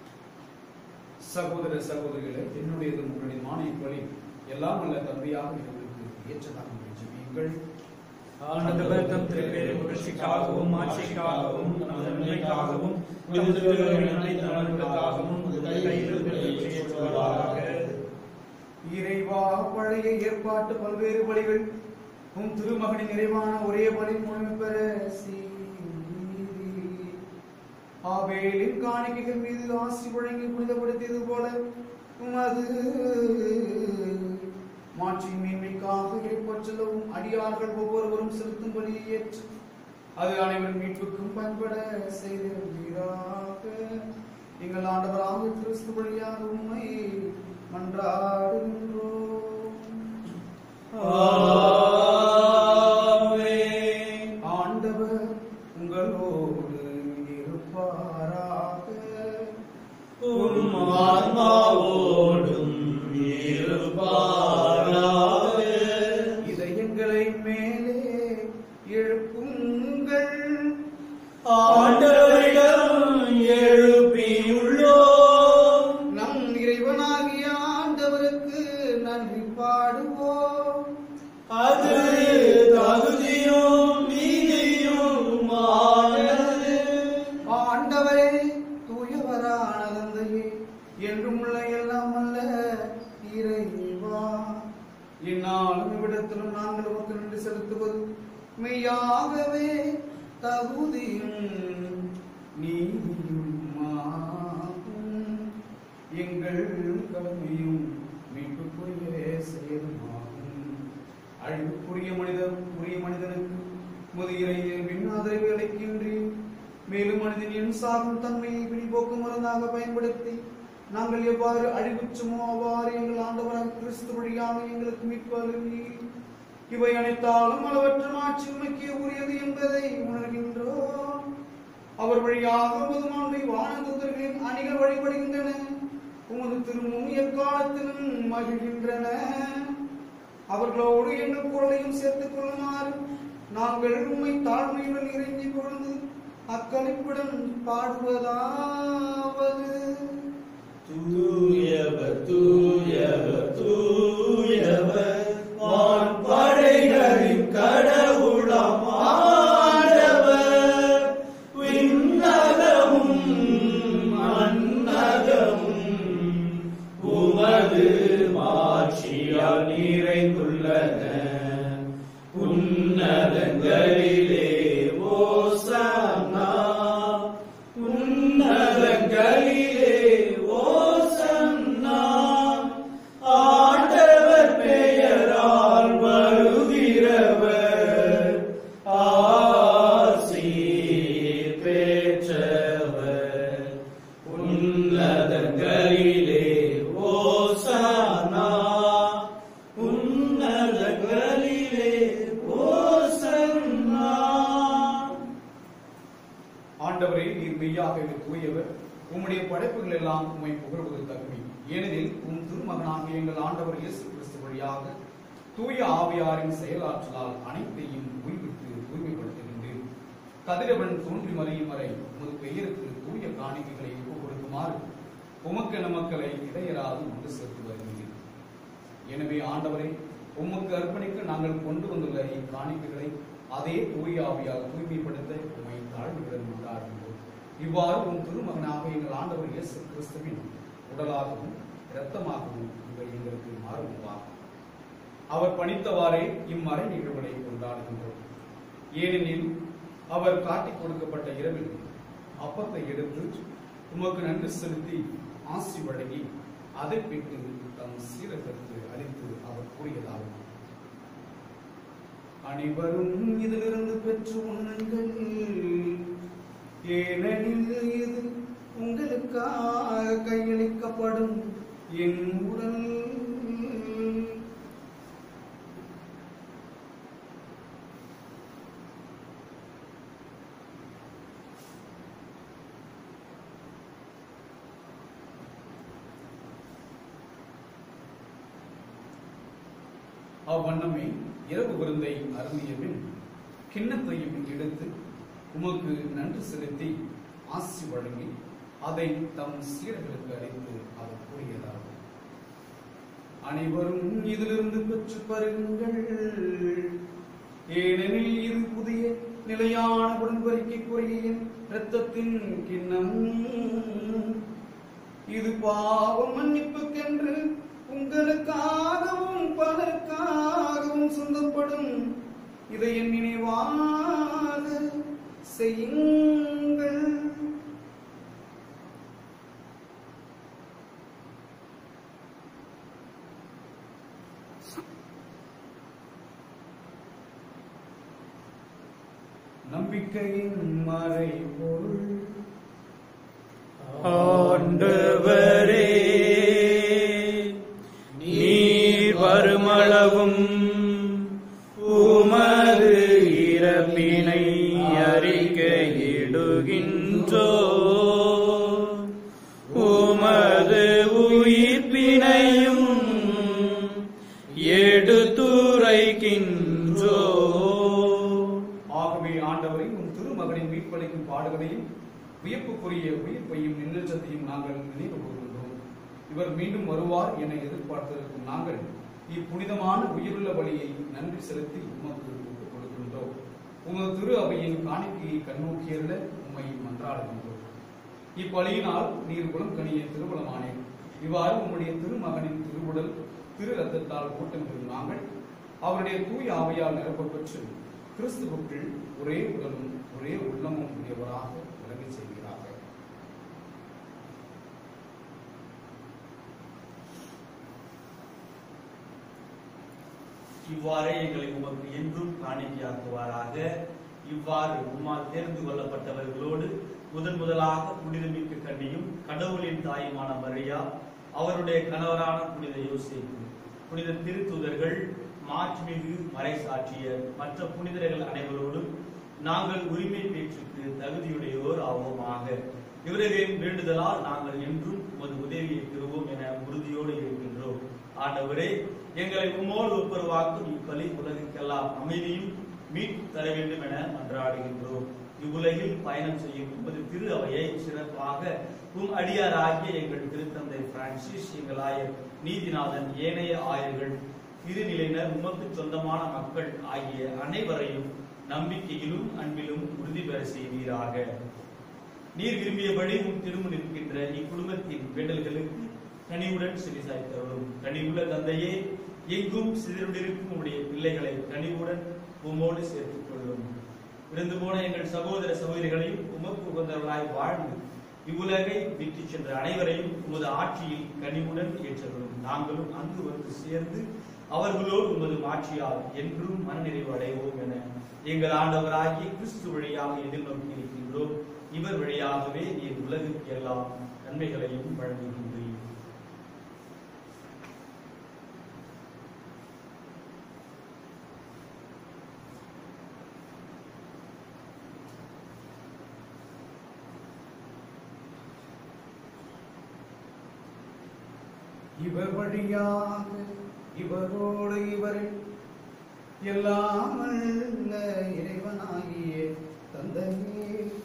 சகோதர சகோதரிகளே என்னுடையது உங்களுடைய மானிய பலி எல்லாம் அல்ல தந்தையாக இவர்களுக்கு ஏற்றதாக ஜெபியுங்கள் ஆண்டவர் தம் திருப்பேரை புகழ்ச்சிக்காகவும் ஆட்சிக்காகவும் நமது நன்மைக்காகவும் நமது திருவிழாவின் அனைத்து நலன்களுக்காகவும் கையில் ஏற்றுவதாக இறைவா பழைய ஏற்பாட்டு பல்வேறு பலிகள் உம் திருமகனின் நிறைவான ஒரே பலி முழுமை பெற செய்தீர். ஆபேலின் காணிக்கைகள் மீது ஆசி வழங்கி புனிதப்படுத்தியது போல உமது மாட்சி மேன்மைக்காக இறைப்பற்றலவும் அடியார்கள் ஒவ்வொருவரும் செலுத்தும் பலியை ஏற்று அது அனைவரும் மீட்புக்கும் பயன்பட செய்திருந்தீராக எங்கள் ஆண்டவராக கிறிஸ்து வழியாக உண்மை மன்றாடுகின்றோம் ஆமென். ஆண்டவர் உங்களோடு இருப்பாராக உம் ஆன்மாவோடும் இருப்பாராக. இதயங்களை மேலே எழுப்புங்கள் ஆண்டவரிடம் எழுப்பியுள்ளோம் நம் இறைவனாகிய ஆண்டவருக்கு நன்றி பாடுவோம் அது தகுதியும் நீதியுமானது ஆண்டவரே தூயவரான தந்தையே என்றும் உள்ள எல்லாம் அல்ல இறைவா இந்நாளும் இவ்விடத்திலும் நாங்கள் உமக்கு நன்றி செலுத்துவது மெய்யாகவே தகுதியும் நீதியுமாகும் எங்கள் கடமையும் மீட்புக்குரிய செயலுமாகும் அழிவுக்குரிய மனிதன் உரிய மனிதனுக்கு முதிரை இயல்பின் ஆதரவு அளிக்கின்றேன் மேலும் மனிதனின் சாகும் தன்மையை பிடிபோக்கு மருந்தாக பயன்படுத்தி நாங்கள் எவ்வாறு அழிவுச்சுமோ அவ்வாறு எங்கள் ஆண்டவராக கிறிஸ்து வழியாக எங்களுக்கு மீட்பு அருளீர். இவை அனைத்தாலும் அளவற்ற மாட்சி உமைக்கு உரியது என்பதை உணர்கின்றோம் அவர் வழியாக உமது மாண்பை வானதூதர்களின் அணிகள் வழிபடுகின்றன உமது திருமும் எக்காலத்திலும் மகிழ்கின்றன அவர்களோடு எங்கள் குரலையும் சேர்த்துக் கொள்ளுமாறு நாங்கள் உண்மை தாழ்மையுடன் இறங்கி கொழுந்து அக்களிப்புடன் பாடுவதாவது தூயவர் தூயவர் தூயவர் வான் படைகளின் கடவுளாம் ஆண்டவர் விண்ணகமும் மண்ணகமும் உமது மாட்சியால் நிறைந்துள்ளன உன்னதங்களிலே ஓசன்னா உன்னதங்களிலே ஓசன்னா ஆண்டவர் பெயரால் வருகிறவர் ஆசி பெற்றவர் உன்னதங்களிலே ஓசன்னா உன்னதங்களிலே ஓசன்னா ஆண்டவரே நீர் மெய்யாகவே தூயவர் உம்முடைய படைப்புகள் எல்லாம் உம்மை புகழ்வது தகுதி ஏனெனில் உம் திருமகனாக எங்கள் ஆண்டவர் இயேசு கிறிஸ்து வழியாக தூய ஆவியாரின் செயலாற்றலால் அனைத்தையும் உய்வித்து தூய்மைப்படுத்துகின்றேன் கதிரவன் தோன்றி மறையும் வரை உமது பெயருக்கு தூய காணிக்கைகளை ஒப்புக் கொடுக்குமாறு உமக்கென மக்களை இடையராது ஒன்று சேர்த்து வருகிறேன் எனவே ஆண்டவரே உமக்கு அர்ப்பணிக்க நாங்கள் கொண்டு வந்துள்ள இக்காணிக்கைகளை அதே தூய ஆவியால் தூய்மைப்படுத்த உம்மை தாழ்வுடன் கொண்டாடுகிறோம் இவ்வாறு உன் திருமகனாக எங்கள் ஆண்டவர் இயேசு கிறிஸ்துவின் உடலாகவும் இரத்தமாகவும் இவை எங்களுக்கு மாறுவாகும் அவர் பணித்தவாறே இம்மறை நிகழ்வுகளை கொண்டாடுகின்றோம் ஏனெனில் அவர் காட்டிக் கொடுக்கப்பட்ட இரவில் அப்பத்தை எடுத்து உமக்கு நன்றி செலுத்தி ஆசி வழங்கி அதை பெற்று தம் சீரகத்திற்கு அளித்து அவர் கூறியதாகும் அனைவரும் இதிலிருந்து பெற்று உண்ணுங்கள் ஏனெனில் இது உங்களுக்காக கையளிக்கப்படும் என் உடல் அவ்வண்ணமே இரவு விருந்தை அருந்திய பின் கிண்ணத்தையும் எடுத்து உமக்கு நன்றி செலுத்தி ஆசி வழங்கி அதை தம் சீடர்களுக்கு அளித்து அவர் கூறியதாகும் அனைவரும் இதிலிருந்து பெற்று பருங்கள் ஏனெனில் இது புதிய நிலையான உடன்படிக்கைக்குரிய என் இரத்தத்தின் கிண்ணம் இது பாவம் மன்னிப்புக்கென்று உங்களுக்காகவும் பலருக்காகவும் சொந்தப்படும் இதை என் நினைவாக செய்யுங்கள் நம்பிக்கையின் மறைபொருள் ஆண்டவரே நீர் வருமளவும் உமது இறப்பினை அறிக்கையிடுகின்றோ உமது உயிர்ப்பினையும் எடுத்துரைக்கின்றோ ஆகவே ஆண்டவரை உம் திருமகனின் மீட்பளிக்கும் பாடுகளையும் வியப்புக்குரிய உயிர்ப்பையும் நின்னச்சத்தையும் நாங்கள் நினைவு கூறுகின்றோம் இவர் மீண்டும் வருவார் என எதிர்பார்த்திருக்கும் நாங்கள் இப்புனிதமான உயிருள்ள வழியை நன்றி செலுத்தி உமக்கு ஒப்புக் கொடுக்கின்றோம் உமது திரு அவையின் காணிக்கையை கண்ணோக்கியருள உம்மை மன்றாடுகின்றோம் இப்பலியினால் நீர் குலம் கனிய திருவுளமானேன் இவ்வாறு உம்முடைய திருமகனின் திருவுடல் திரு ரத்தத்தால் கூட்டம் பெறும் நாங்கள் அவருடைய தூய ஆவையால் நிரப்பப் பெற்று கிறிஸ்துவுக்குள் ஒரே உடலும் ஒரே உள்ளமும் உடையவராக விளங்கச் செய்கிறார்கள் இவ்வாறே எங்களை உமக்கு என்றும் காணிக்கையாக்குவாராக இவ்வாறு உம்மால் தேர்ந்து கொள்ளப்பட்டவர்களோடு முதன் முதலாக புனிதமிக்க கண்ணியும் கடவுளின் தாயுமான மரியா அவருடைய கணவரான புனித யோசேப்பு புனித திருத்தூதர்கள் மாட்சிமிகு மறைசாட்சியர் மற்ற புனிதர்கள் அனைவரோடும் நாங்கள் உரிமை பேச்சுக்கு தகுதியுடையோர் ஆவோமாக இவர்களின் வேண்டுதலால் நாங்கள் என்றும் உமது உதவியை பெறுவோம் என உறுதியோடு இருக்கின்றோம் ஆண்டவரே எங்களை உம்மோடு ஒப்புரவாக்கும் இப்பலி உலகுக்கெல்லாம் அமைதியும் மீட் தர வேண்டும் என மன்றாடுகின்றோம் இவ்வுலகில் பயணம் செய்யும் உமது திரு அவையை சிறப்பாக உம் அடியாராகிய எங்கள் திருத்தந்தை பிரான்சிஸ் எங்கள் ஆயர் நீதிநாதன் ஏனைய ஆயர்கள் திருநிலையினர் உமக்கு சொந்தமான மக்கள் ஆகிய அனைவரையும் நம்பிக்கையிலும் அன்பிலும் உறுதி பெற செய்வீராக நீர் விரும்பியபடி உம் திரும்ப நிற்கின்ற இக்குடும்பத்தின் வேண்டல்களுக்கு கனிவுடன் செவிசாய்த்தருளும் கனிவுள்ள தந்தையே எங்கும் சிதறுண்டிருக்கும் உடைய பிள்ளைகளை கனிவுடன் உம்மோடு சேர்த்துக் கொள்ளும் இருந்து போன எங்கள் சகோதர சகோதரிகளையும் உமக்கு உகந்தவர்களாய் வாழ்ந்து இவ்வுலகை விட்டு சென்ற அனைவரையும் உமது ஆட்சியில் கனிவுடன் ஏற்றவரும் நாங்களும் அங்கு வந்து சேர்ந்து அவர்களோடு உமது ஆட்சியால் என்றும் மனநிறைவு அடைவோம் என எங்கள் ஆண்டவராகிய கிறிஸ்து வழியாக எதிர்நோக்கி இருக்கின்றோம் இவர் வழியாகவே நீர் உலகுக்கு எல்லாம் நன்மைகளையும் வழங்குகின்றீர் இவர் வழியாக இவரோடு இவரில் எல்லாம் வல்ல இறைவனாகிய தந்தையே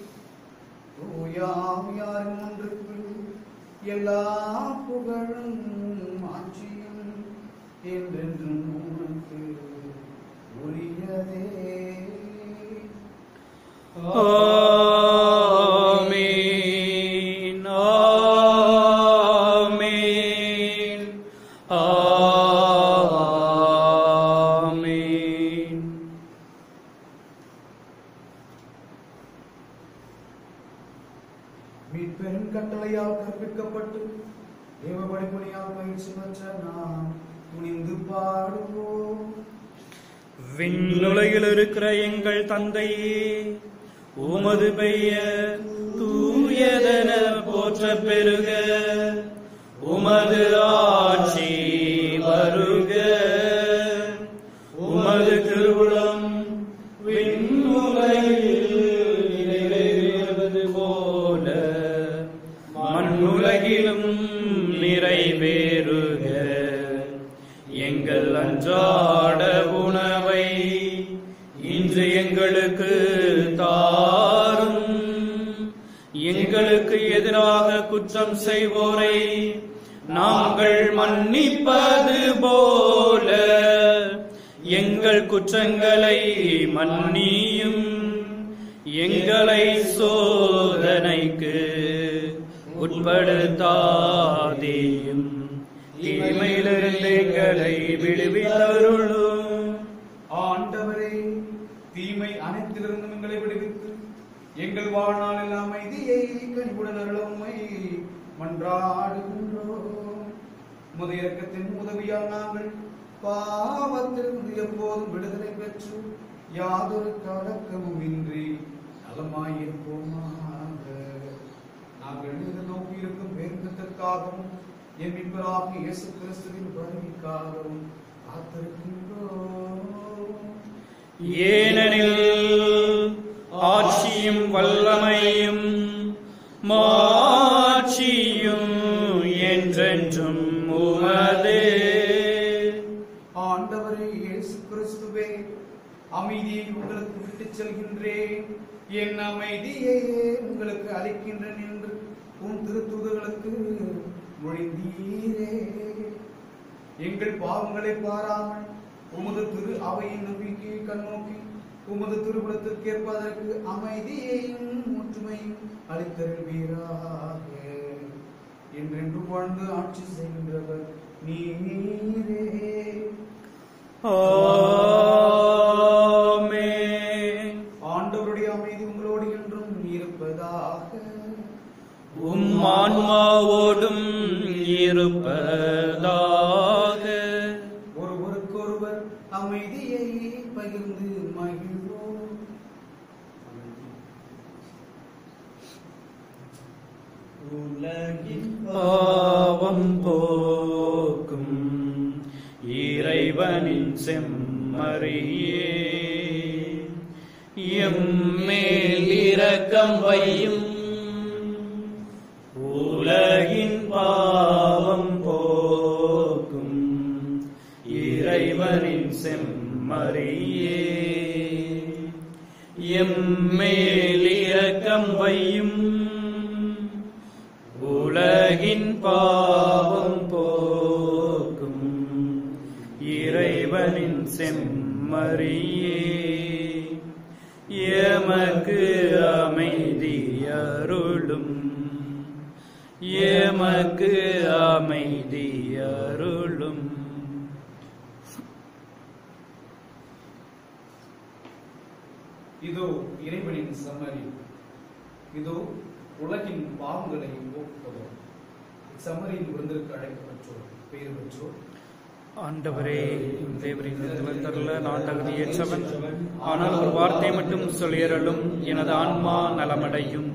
தூயாவியாரின் ஒன்றுக்கு எல்லா புகழும் ஆட்சியும் என்றென்றும் உனக்கு உரியதே ஆமென் ஆமென் விண்ணுலகில் இருக்கிற எங்கள் தந்தையே உமது பெயர் தூயதென போற்ற பெருக உமது ஆட்சி வருக உமது திருவுளம் விண்ணுலகில் நிறைவேறுவது போல மண்ணுலகிலும் நிறைவேறுக எங்கள் அன்றாட உணவை இன்று எங்களுக்கு தாரும் எங்களுக்கு எதிராக குற்றம் செய்வோரை நாங்கள் மன்னிப்பது போல எங்கள் குற்றங்களை மன்னியும் எங்களை சோதனைக்கு உட்படுத்தாதேயும் தீமையிலிருந்து எங்களை விடுவித்தருளும் ஆண்டவரே தீமை அனைத்திலிருந்தும் எங்களை விடுவித்து எங்கள் வாழ்நாளில் அமைதியை கனிவுடன் அருளமை மன்றாடுகின்றோம் முத இறக்கத்தின் உதவியால் நாங்கள் பாவத்திலிருந்து எப்போதும் விடுதலை பெற்று யாதொரு கலக்கமும் இன்றி நலமாயிருப்போமாக நாங்கள் எதிர்நோக்கி இருக்கும் பேருந்தத்திற்காகவும் என் மீட்பராகிய இயேசு கிறிஸ்துவின் வருகைக்காகவும் காத்திருக்கின்றோம் ஏனெனில் ஆட்சியும் வல்லமையும் மாட்சியும் என்றென்றும் உமதே ஆண்டவரே இயேசு கிறிஸ்துவே அமைதியை உங்களுக்கு விட்டுச் செல்கின்றேன் என் அமைதியை உங்களுக்கு அளிக்கின்றேன் என்று உன் திருத்துதர்களுக்கு மொழிந்தீரே எங்கள் பாவங்களை பாராமல் உமது திரு அவையின் நம்பிக்கையை கண்ணோக்கி உமது திருவிழத்திற்கு ஏற்பதற்கு அமைதியையும் ஒற்றுமையும் அளித்தருள்வீராக என்றென்று வாழ்ந்து ஆட்சி செய்கின்றவர் நீரே ஆமென். ஆண்டவருடைய அமைதி உங்களோடு என்றும் இருப்பதாக உம் ஆன்மாவோடும் இருப்பதாக ஒருவருக்கொருவர் அமைதியை பகிர்ந்து மகிழ்வோம் உலகின் பாவம் போக்கும் இறைவனின் செம்மறியே எம்மேல் இரக்கம் வையும் உலகின் பாவம் போக்கும் இறைவனின் செம்மறியே எம்மேல் இரக்கம் வையும் உலகின் பாவம் போக்கும் இறைவனின் செம்மறியே எமக்கு அமைதி அருளும் எமக்கு அமைதி அருளும் இதோ இறைவனின் சம்மரி இதோ உலகின் பாவங்களை போக்குபவர் சம்மரியின் விருந்திற்கு அழைக்கப்பட்டோர் பெயர் பெற்றோர் ஆண்டவரே தேவரின் தருள நான் தகுதியற்றவன் ஆனால் ஒரு வார்த்தை மட்டும் சொல்லியறலும் எனது ஆன்மா நலமடையும்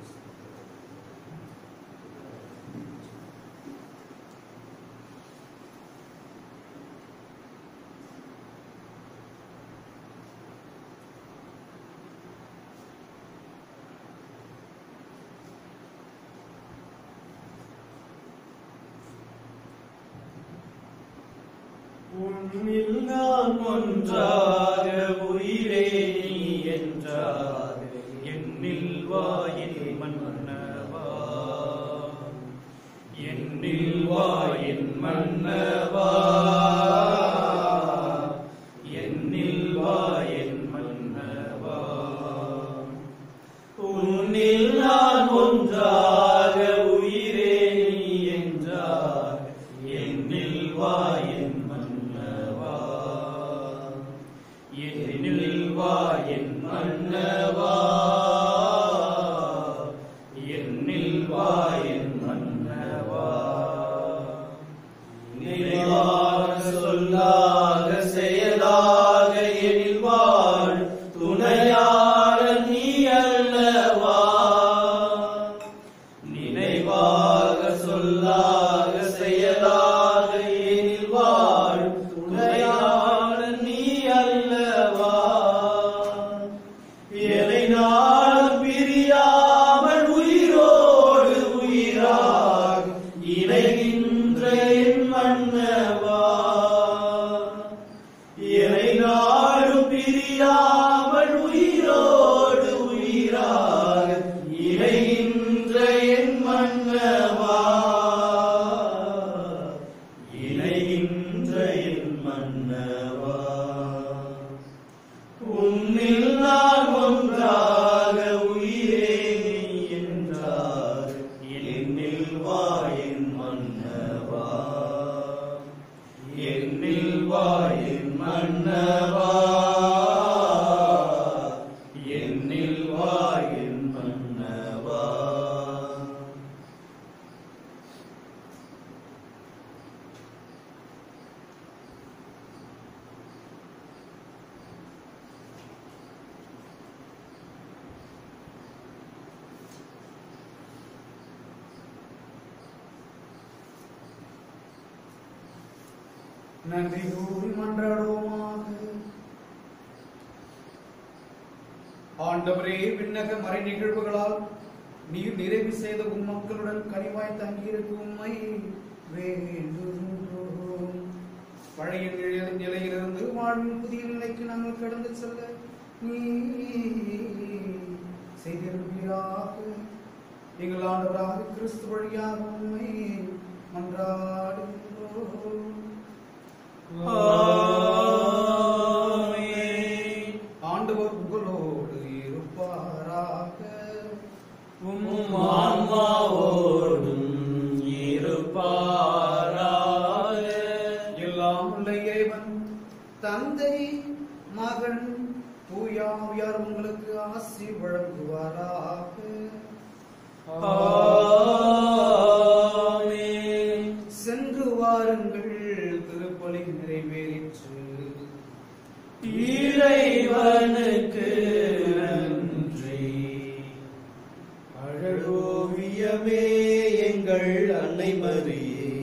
உன்னில் நான் ஒன்றாக உயிரே நீ என்றாக என்னில் வாயின் மன்னவா என்னில் வாயின் மன்னவா என்னில் வாயின் மன்னவா உன்னில் நான் ஒன்றாக உயிரே நீ என்றாக என்னில் வா என் மன்னவா என்னில் வா என் மன்னவா என்னில் வா என் மன்னவா நிறைவா சொல்லாக செயலாக ஏனில் வாழும் துணையாளன் நீ அல்லவா எனை நாளும் பிரியாமல் உயிரோடு உயிராக இணைகின்ற என் மன்னவா எனை நாளும் பிரியாமல் உயிரோடு உயிராக இணைகின்ற என் மன்னவா இணைகின்ற என் மன்னவா உன்னில் நான் ஒன்றாக உயிரே நீ என்றார் என்னில் வா என் மன்னவா என்னில் வா என் மன்னவா என்னில் வா என் மன்னவா நன்றி கூறி மன்றாடுவோமாக ஆண்டவரே விண்ணக மறை நிகழ்வுகளால் நீர் நிறைவு செய்த உம் மக்களுடன் கனிவாய் தங்கியிருக்கும் உம்மை வேண்டுகின்றோம் பழைய நிலை- நிலையிலிருந்து வாழ்வின் புதிய நிலைக்கு நாங்கள் கடந்து செல்ல நீ செய்திருப்பீராக எங்கள் ஆண்டவராக கிறிஸ்து வழியாக உம்மை மன்றாடுகின்றோம் ஆமென். ஆண்டவர் உங்களோடு இருப்பாராக உம் ஆன்மாவோடும் இருப்பாராக. எல்லாம் உள்ள இறைவன் தந்தை மகன் தூயாவியார் உங்களுக்கு ஆசி வழங்குவாராக ஆமென். சென்று வாருங்கள் திருப்பலி நிறைவேறிற்று இறைவனுக்கு நன்றி அழகோவியமே எங்கள் அன்னை மரியே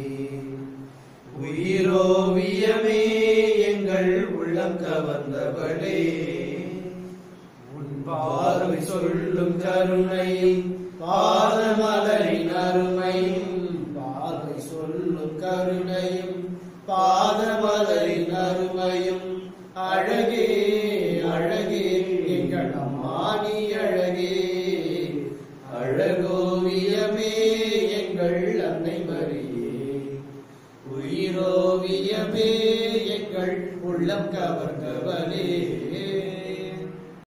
உயிரோவியமே எங்கள் உள்ளம் கவர்ந்தவளே உன் பார்வை சொல்லும் கருணை பாதமலரின் அருமையும் பார்வை சொல்லும் கருணையும் பாதமலரின் அருமையும் அழகே அழகே எங்கள் அம்மானி அழகே அழகோவியமே எங்கள் அன்னை மரியே உயிரோவியமே எங்கள் உள்ளம் கவர்ந்தவளே